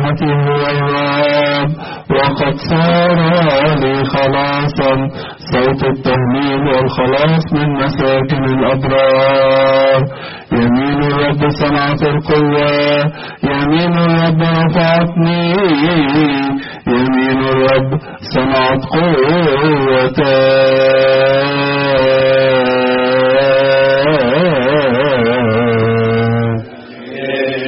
راحتي هو الرب وقد صار لي خلاصا صوت التهليل والخلاص من مساكن الأبرار يمين الرب صنعت القوة يمين الرب رفعتني يمين الرب صنعت قوة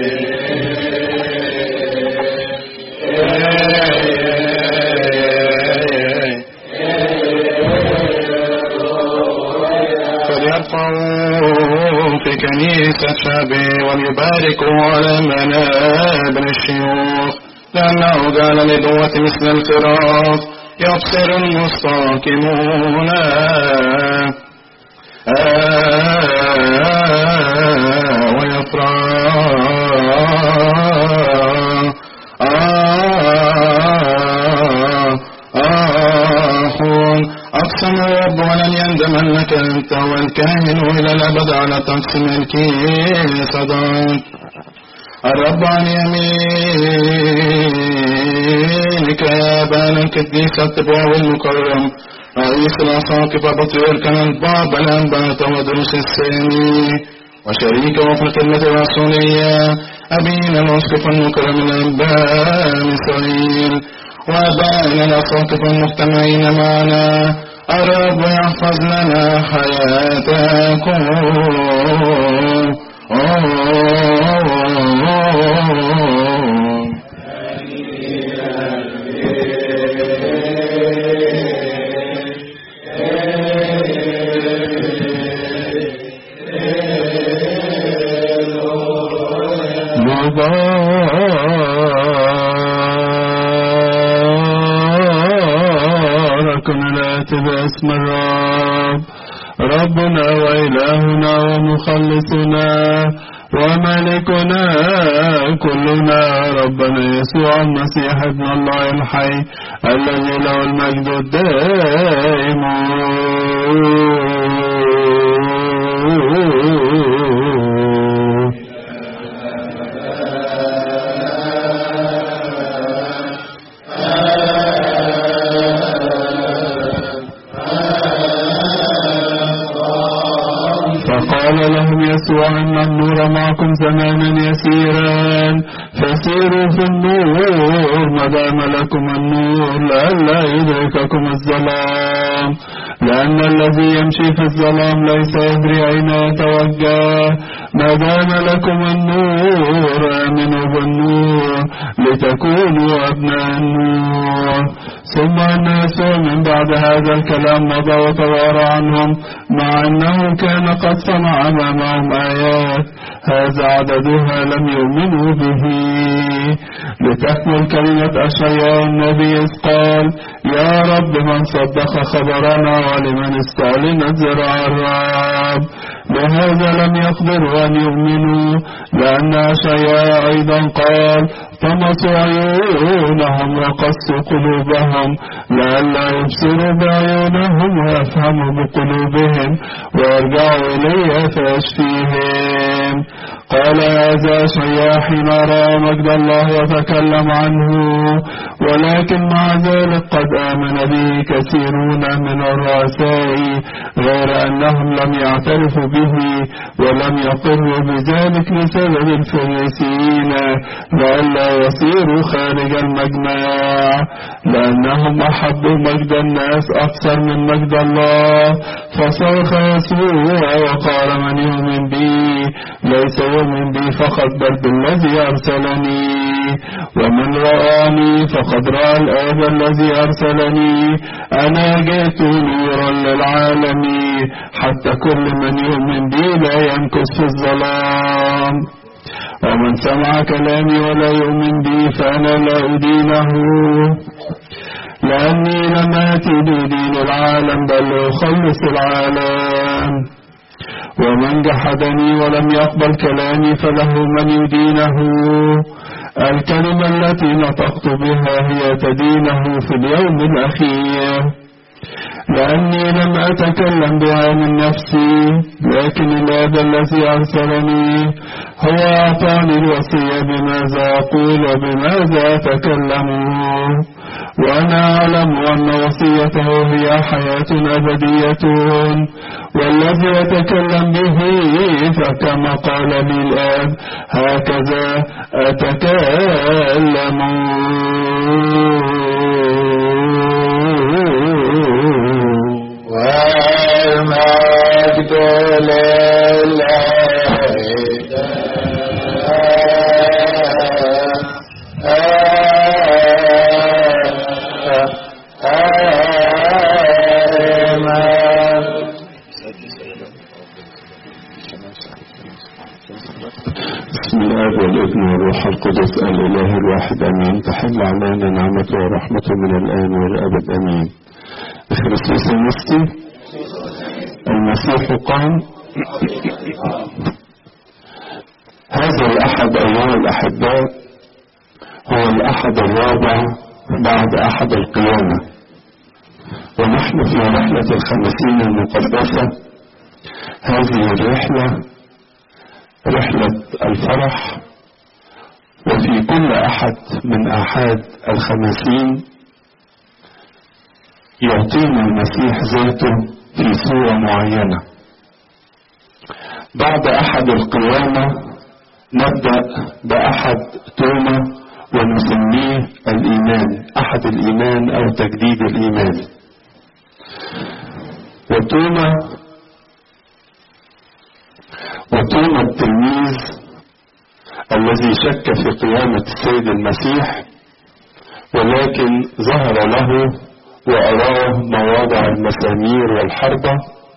فليرفعوا في كنيسة شعبي وليباركوا على منابر الشيوخ لأنه جعل لدوة مثل الفراق يبصر المستقيمون آه ويفرح آه آه أقسم الرب ولن يندم أنك أنت والكاهن إلى الأبد على تقسيم الكيسة الرب عن يمينك يا بان القديس التبوع المكرم رئيس الأساقفة بطريرك الباب الأنبات ودروس السامي وشريكه في الخدمة الرسولية أبينا الأسقف المكرم الأنباء إسرائيل وأبائنا الأساقف المجتمعين معنا الرب يحفظ لنا حياتكم مبارك الآتي باسم الرب ربنا وإلهنا ومخلصنا وملكنا كلنا ربنا يسوع المسيح ابن الله الحي الذي له المجد الدائم فقال لهم يسوع إن النور معكم زمانا يسيرا فسيروا في النور ما دام لكم النور لئلا يدرككم الظلام لأن الذي يمشي في الظلام ليس يدري أين يتوجه ما دام لكم النور آمنوا بالنور لتكونوا أبناء النور ثم الناس من بعد هذا الكلام مضى وتوارى عنهم مع أنه كان قد صنع أمامهم آيات هذا عددها لم يؤمنوا به لتكمل كلمة أشعياء النبي إذ قال يا رب من صدق خبرنا ولمن استعلنت زرع الرب لهذا لم يقدروا أن يؤمنوا لأن أشعياء أيضا قال طمسوا عيونهم وقسوا قلوبهم لئلا يبصروا بعيونهم ويفهموا بقلوبهم ويرجعوا إلي فيشفيهم قال هذا أشعياء حين رأى مجد الله وتكلم عنه ولكن مع ذلك قد آمن به كثيرون من الرؤساء غير أنهم لم يعترفوا به ولم يقروا بذلك بسبب الفريسيين لئلا يصيروا خارج المجمع لأنهم أحبوا مجد الناس أكثر من مجد الله فصرخ يسوع وقال من يؤمن بي ليس يؤمن بي فقط بل بالذي أرسلني ومن رآني فقد رأى الآب الذي أرسلني أنا جئت نورا للعالم حتى كل من يؤمن بي لا يمكث في الظلام ومن سمع كلامي ولا يؤمن بي فأنا لا أدينه لأني لم آتي لأدين العالم بل لأخلص العالم ومن جحدني ولم يقبل كلامي فله من يدينه الكلمة التي نطقت بها هي تدينه في اليوم الأخير لأني لم أتكلم بها من نفسي لكن الآب الذي أرسلني هو أعطاني الوصية بماذا أقول وبماذا أتكلم وأنا أعلم أن وصيته هي حياة أبدية والذي أتكلم به فكما قال لي الآب هكذا أتكلم والمجد بسم الله والابن والروح القدس الإله الواحد أمين تحل علينا نعمته ورحمته من الآن والأبد أمين بخريستوس المسيح المسيح قام هذا الأحد أيها الأحباء هو الأحد الرابع بعد أحد القيامة ونحن في رحلة الخمسين المقدسة هذه الرحلة رحلة الفرح وفي كل أحد من أحد الخمسين يعطينا المسيح ذاته في صورة معينة بعد أحد القيامة نبدأ بأحد توما ونسميه الإيمان أحد الإيمان أو تجديد الإيمان وتوما وتوما التلميذ الذي شك في قيامة السيد المسيح ولكن ظهر له وأراه مواضع المسامير والحربة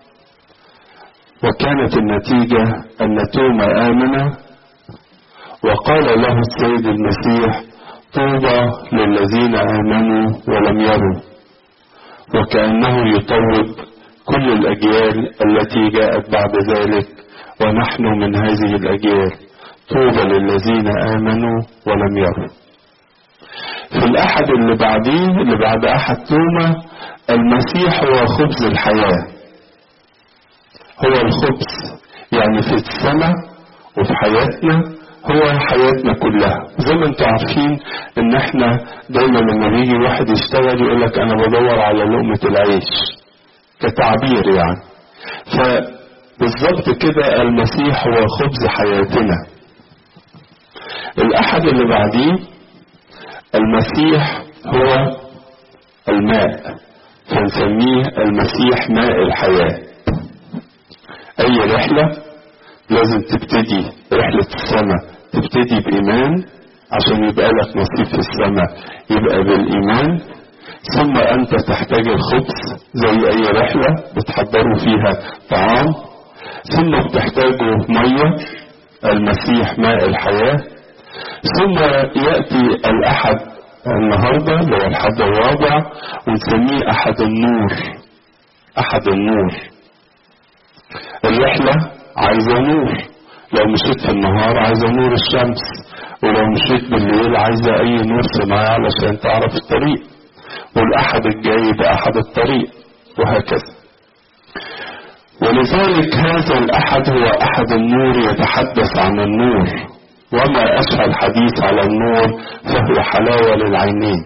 وكانت النتيجة أن توما آمن وقال له السيد المسيح طوبى للذين آمنوا ولم يروا وكأنه يطوب كل الأجيال التي جاءت بعد ذلك ونحن من هذه الأجيال طوبى للذين آمنوا ولم يروا في الأحد اللي بعديه اللي بعد أحد توما المسيح هو خبز الحياة هو الخبز يعني في السماء وفي حياتنا هو حياتنا كلها زي ما انتم عارفين ان احنا دايما لما بيجي واحد يشتغل يقول لك انا بدور على لقمة العيش كتعبير يعني فبالظبط كده المسيح هو خبز حياتنا الاحد اللي بعديه المسيح هو الماء فنسميه المسيح ماء الحياة اي رحلة لازم تبتدي رحلة السماء تبتدي بإيمان عشان يبقى لك نصيب في السماء يبقى بالإيمان ثم أنت تحتاج الخبز زي أي رحلة بتحضروا فيها طعام ثم بتحتاجوا مية المسيح ماء الحياة ثم يأتي الأحد النهاردة اللي هو الحد الرابع ونسميه أحد النور أحد النور الرحلة عايزة نور لو مشيت في النهار عايزة نور الشمس ولو مشيت بالليل عايزة أي نور سماعي علشان تعرف الطريق والأحد الجاي بأحد الطريق وهكذا ولذلك هذا الأحد هو أحد النور يتحدث عن النور وما أشهى الحديث على النور فهو حلاوة للعينين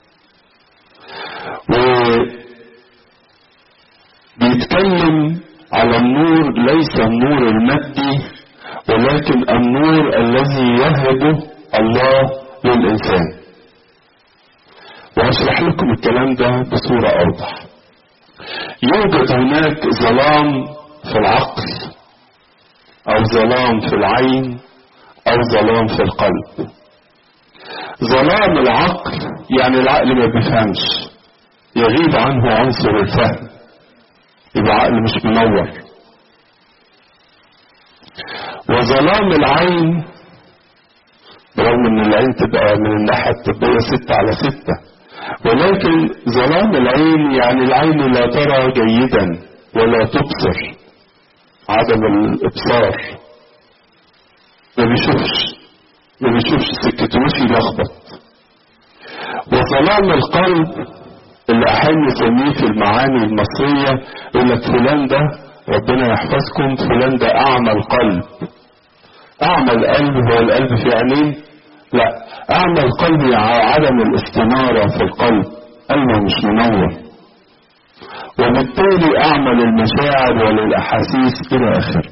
وبيتكلم على النور ليس النور المادي ولكن النور الذي يهبه الله للإنسان وهشرح لكم الكلام ده بصورة أوضح يوجد هناك ظلام في العقل أو ظلام في العين أو ظلام في القلب ظلام العقل يعني العقل ما بيفهمش يغيب عنه عنصر الفهم يبقى عقل مش منور وظلام العين برغم ان العين تبقى من الناحية الطبية ستة على ستة ولكن ظلام العين يعني العين لا ترى جيدا ولا تبصر عدم الابصار ما بيشوفش ما بيشوفش سكته مش يلخبط وظلام القلب اللي احيانا نسميه في المعاني المصرية يقول لك فلان ده ربنا يحفظكم فلان ده اعمى القلب اعمى القلب هو القلب في عينين لا اعمى القلب عدم الاستنارة في القلب قلبه مش منور وبالتالي اعمى للمشاعر وللاحاسيس الى اخره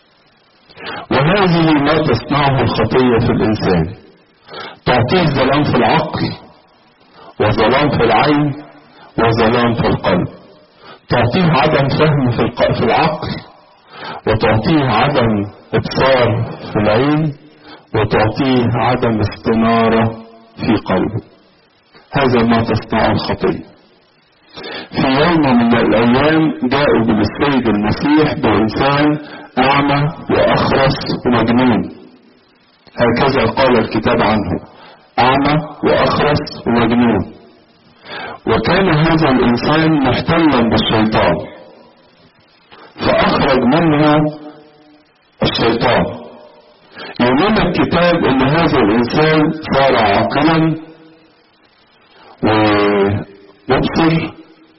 وهذه ما تصنعه الخطية في الانسان تعطيه ظلام في العقل وظلام في العين وظلام في القلب تعطيه عدم فهم في, الق... في العقل وتعطيه عدم ابصار في العين وتعطيه عدم استنارة في قلبه هذا ما تصنعه الخطية في يوم من الأيام جاءوا بالسيد المسيح بإنسان أعمى وأخرس ومجنون هكذا قال الكتاب عنه أعمى وأخرس ومجنون وكان هذا الإنسان محتلا بالشيطان فأخرج منه الشيطان يقول الكتاب ان هذا الانسان صار عاقلا ويبصر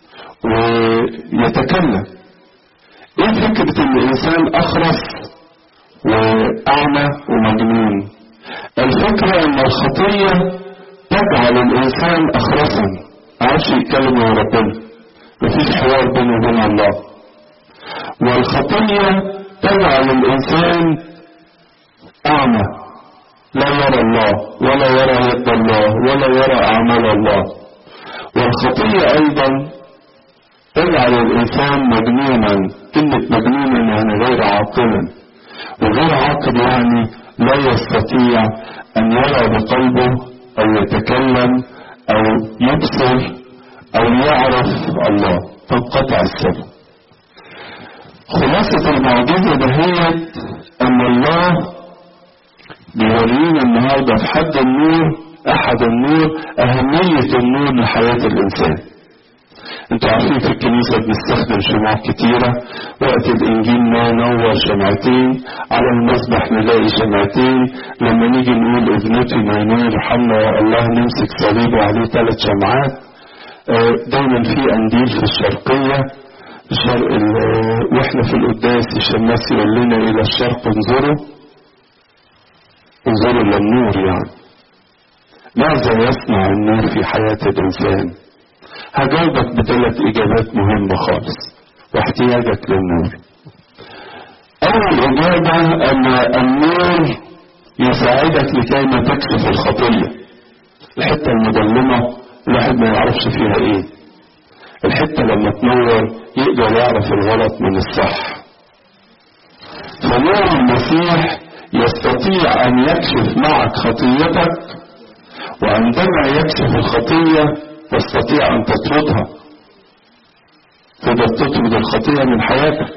ويتكلم ايه فكرة ان الانسان اخرس واعمى ومجنون الفكرة ان الخطية تجعل الانسان اخرسا معرفش يتكلم مع ربنا مفيش حوار بينه وبين الله والخطية تجعل الانسان اعمى لا يرى الله ولا يرى يد الله ولا يرى اعمال الله والخطية ايضا تجعل الانسان مجنونا كلمة مجنونا يعني غير عاقلا وغير عاقل يعني لا يستطيع ان يرى بقلبه او يتكلم او يبصر او يعرف الله تنقطع السبب خلاصة المعجزة دهيت ان الله بيورينا النهارده في حد النور احد النور اهمية النور لحياة الانسان انتوا عارفين في الكنيسة بنستخدم شموع كتيرة وقت الانجيل ما نور شمعتين على المسبح نلاقي شمعتين لما نيجي نقول ابنتي ميمون رحمنا الله نمسك صليب وعليه ثلاث شمعات دايما في قنديل في الشرقية الشرق واحنا في القداس الشماس يقول لنا الى الشرق انظروا انظروا للنور يعني ماذا يصنع النور في حياة الإنسان هجاوبك بثلاث إجابات مهمة خالص واحتياجك للنور أول إجابة أن النور يساعدك لكي ما تكشف الخطية الحتة المظلمة الواحد ما يعرفش فيها إيه الحتة لما تنور يقدر يعرف الغلط من الصح فنور المسيح يستطيع أن يكشف معك خطيتك وعندما يكشف الخطية تستطيع أن تطردها تقدر تطرد الخطية من حياتك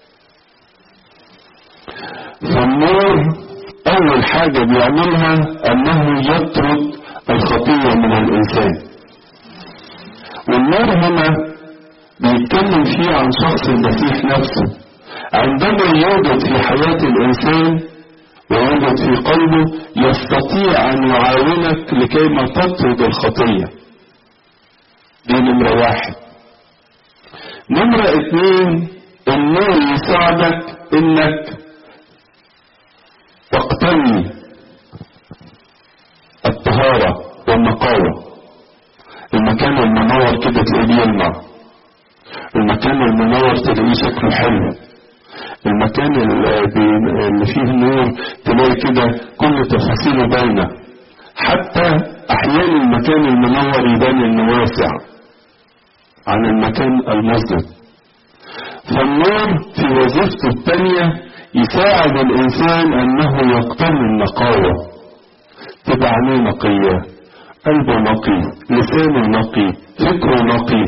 فالنور أول حاجة بيعملها أنه يطرد الخطية من الإنسان والنور هنا بيتكلم فيه عن شخص المسيح نفسه عندما يوجد في حياة الإنسان ويوجد في قلبه يستطيع أن يعاونك لكي ما تطرد الخطية دي نمرة واحد نمرة اتنين النور يساعدك انك تقتني الطهارة والنقاوة المكان المنور كده تلاقيه يلمع المكان المنور تلاقيه شكله حلو المكان اللي فيه نور تلاقي كده كل تفاصيله باينة حتى احيانا المكان المنور يبان انه واسع عن المكان المظلم فالنور في وظيفته الثانية يساعد الانسان انه يقتني النقاوة تبقى عينيه نقية قلبه نقي لسانه نقي فكره نقي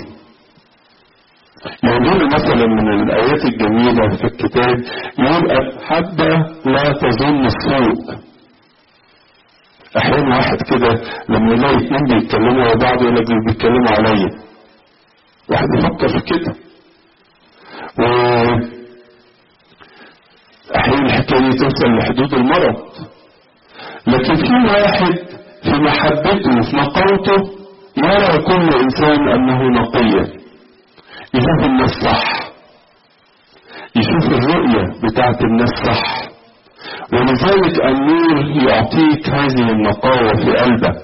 يقول مثلا من الآيات الجميلة في الكتاب يقول حتى لا تظن السوء أحيانا واحد كده لما يلاقي اتنين بيتكلموا مع بعض يقول لك بيتكلموا عليا واحد يفكر في كده و أحيانا الحكاية توصل لحدود المرض لكن في واحد في محبته وفي نقاوته يرى كل إنسان أنه نقيا يشوف الناس صح يشوف الرؤية بتاعت الناس صح ولذلك النور يعطيك هذه النقاوة في قلبك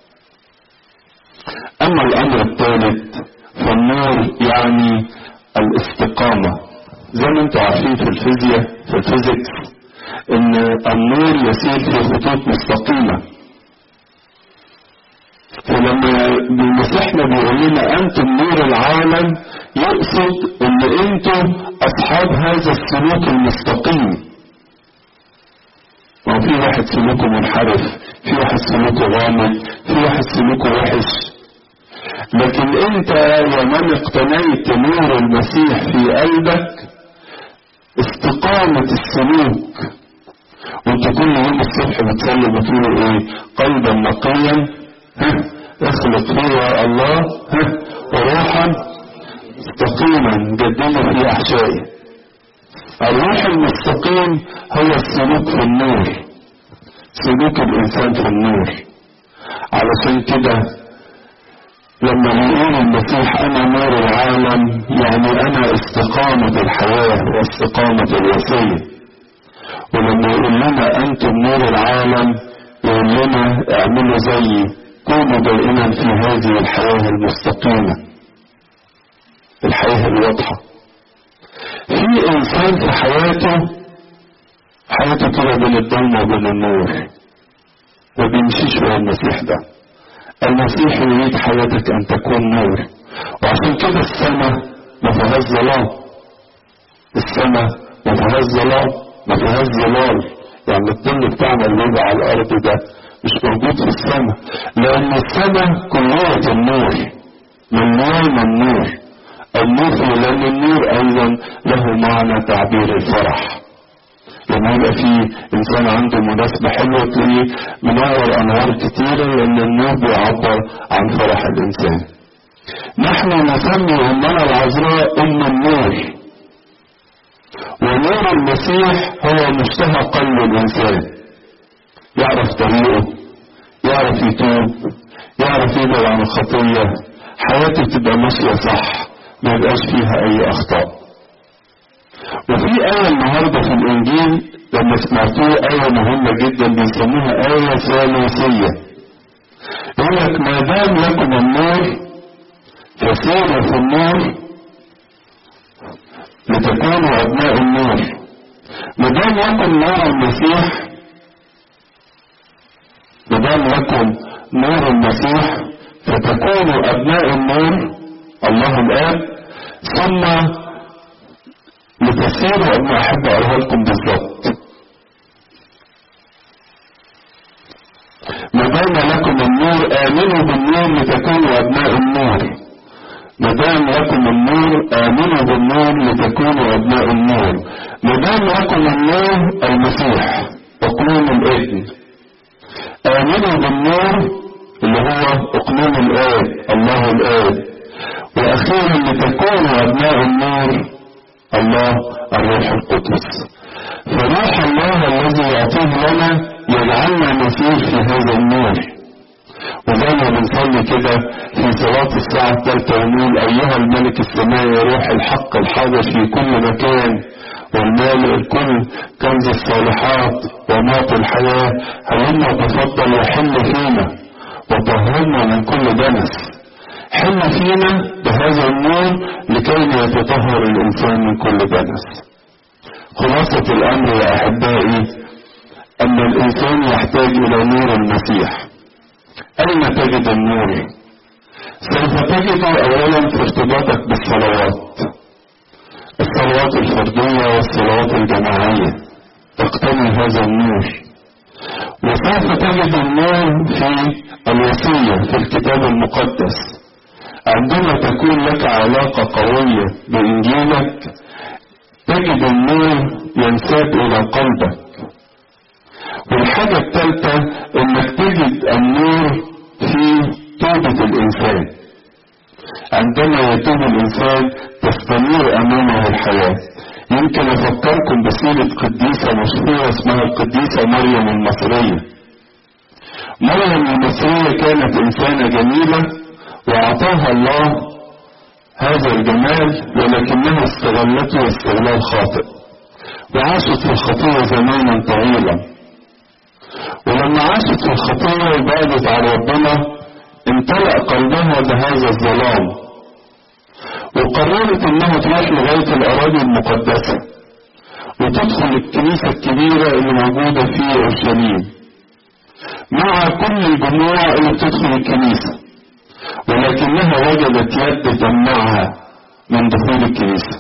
أما الأمر الثالث فالنور يعني الاستقامة زي ما انتم عارفين في الفيزياء في الفيزيكس ان النور يسير في خطوط مستقيمة فلما المسيحنا بيقول لنا انتم نور العالم يقصد ان انتم اصحاب هذا السلوك المستقيم ما في واحد سلوكه منحرف في واحد سلوكه غامض في واحد سلوكه وحش لكن انت يا من اقتنيت نور المسيح في قلبك استقامة السلوك وانت كل يوم الصبح بتصلي بتقول ايه قلبا نقيا ها اخلق فيه يا الله ها وروحا مستقيما جدده في احشائي الروح المستقيم هو السلوك في النور سلوك الانسان في النور علشان كده لما يقول المسيح انا نور العالم يعني انا استقامة الحياة واستقامة الوصية ولما يقول لنا انتم نور العالم يقول لنا اعملوا زيي كونوا دائما في هذه الحياة المستقيمة الحياة الواضحة في انسان في حياته حياته كده بين الضلمة وبين النور ما بيمشيش ورا المسيح ده المسيح يريد حياتك ان تكون نور وعشان كده السماء ما فيهاش ظلام السماء ما فيهاش ظلام ما فيهاش ظلال يعني الظل بتاعنا اللي يبقى على الارض ده مش موجود في السماء لان السماء كلية النور مليانة النور النور لان النور ايضا له معنى تعبير الفرح لما يبقى في انسان عنده مناسبة حلوة تلاقيه منور انوار كتيرة لان النور بيعبر عن فرح الانسان نحن نسمي امنا العذراء ام النور ونور المسيح هو مشتهى قلب الانسان يعرف طريقه يعرف يتوب يعرف يبعد عن الخطية حياته تبقى ماشية صح ما يبقاش فيها اي اخطاء وفي آية النهاردة في الإنجيل لما سمعتوه آية مهمة جدا بيسموها آية ثالوثية يقول لك ما دام لكم النور فسيروا في النور لتكونوا أبناء النور ما دام لكم نور المسيح ما دام لكم نور المسيح فتكونوا أبناء النور الله الآب ثم لتفسير أن أحب أقولها لكم بالظبط ما دام لكم النور آمنوا بالنور لتكونوا أبناء النور ما دام لكم النور آمنوا بالنور لتكونوا أبناء النور ما دام لكم النور المسيح أقنوم الابن آمنوا بالنور اللي هو أقنوم الآب الله الآب وأخيرا لتكونوا أبناء النور الله الروح القدس فروح الله الذي يعطيه لنا يجعلنا نسير في هذا النور وزي ما بنصلي كده في صلاة الساعة الثالثة ونقول أيها الملك السماوي روح الحق الحاضر في كل مكان والمال الكل كنز الصالحات وموت الحياة هلما تفضل وحل فينا وطهرنا من كل دنس حل فينا بهذا النور لكي يتطهر الإنسان من كل دنس خلاصة الأمر يا أحبائي أن الإنسان يحتاج إلى نور المسيح أين تجد النور سوف تجده أولا في ارتباطك بالصلوات الصلوات الفردية والصلوات الجماعية تقتني هذا النور وسوف تجد النور في الوصية في الكتاب المقدس عندما تكون لك علاقة قوية بإنجيلك تجد النور ينساب إلى قلبك والحاجة الثالثة انك تجد النور في توبة الانسان عندما يتوب الانسان تستمر امامه الحياة يمكن افكركم بسيرة قديسة مشهورة اسمها القديسة مريم المصرية مريم المصرية كانت انسانة جميلة وأعطاها الله هذا الجمال ولكنها استغلته استغلال خاطئ وعاشت في الخطية زمانا طويلا ولما عاشت في الخطية وبعدت عن ربنا امتلأ قلبها بهذا الظلام وقررت انها تروح لغاية الأراضي المقدسة وتدخل الكنيسة الكبيرة اللي موجودة في أورشليم مع كل الجموع اللي بتدخل الكنيسة ولكنها وجدت يد تمنعها من دخول الكنيسة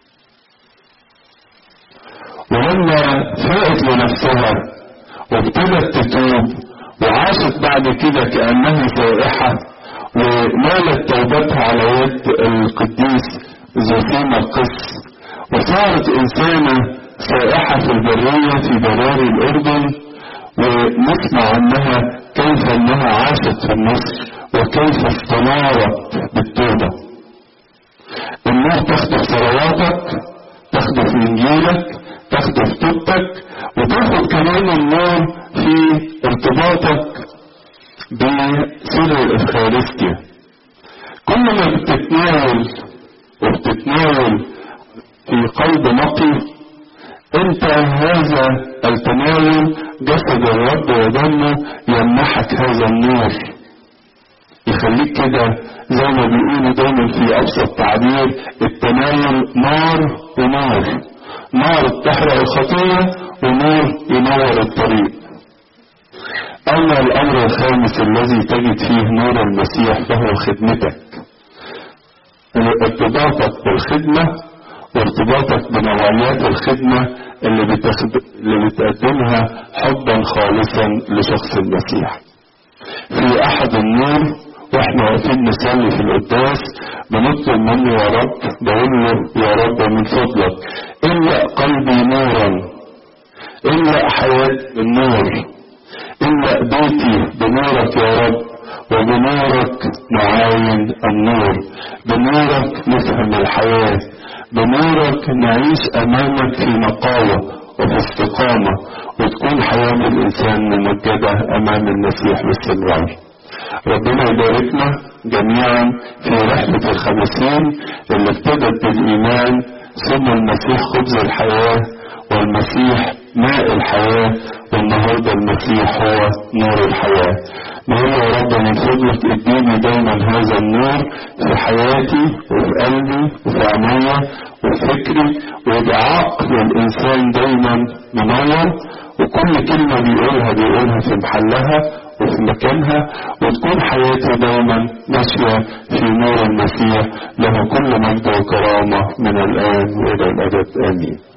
ولما فاقت لنفسها وابتدت تتوب وعاشت بعد كده كأنها سائحة ونالت توبتها على يد القديس زوسيما القس وصارت إنسانة سائحة في البرية في براري الأردن ونسمع عنها كيف أنها عاشت في مصر وكيف استنارت بالتوبة النار تخطف ثرواتك تخطف إنجيلك تخطف توبتك وتاخد كمان النار في ارتباطك بسر الإفخارستيا كل ما بتتناول وبتتناول في قلب نقي انت هذا التناول جسد الرب ودمه يمنحك هذا النور يخليك كده زي ما بيقولوا دايما في ابسط تعبير التناول نار ونار نار تحرق الخطيه ونور ينور الطريق اما الامر الخامس الذي تجد فيه نور المسيح فهو خدمتك ارتباطك بالخدمه وارتباطك بنوعيات الخدمه اللي, بتخد... اللي بتقدمها حبا خالصا لشخص المسيح في احد النور واحنا واقفين نصلي في القداس بنطلب منه يا رب بقول له يا رب من فضلك املأ قلبي نورا املأ حياتي بالنور املأ بيتي بنورك يا رب وبنورك نعاين النور بنورك نفهم الحياة بنورك نعيش أمامك في نقاوة وفي استقامة وتكون حياة الإنسان ممجدة أمام المسيح باستمرار ربنا يباركنا جميعا في رحلة الخمسين اللي ابتدت بالإيمان ثم المسيح خبز الحياة والمسيح ماء الحياة والنهاردة المسيح هو نور الحياة نقول يا رب من فضلك اديني دايما هذا النور في حياتي وفي قلبي وفي عينيا وفي فكري ويبقى عقل الانسان دايما منور وكل كلمة بيقولها بيقولها في محلها وفي مكانها وتكون حياتي دايما ماشية في نور المسيح له كل مجد وكرامة من الآن وإلى الأبد آمين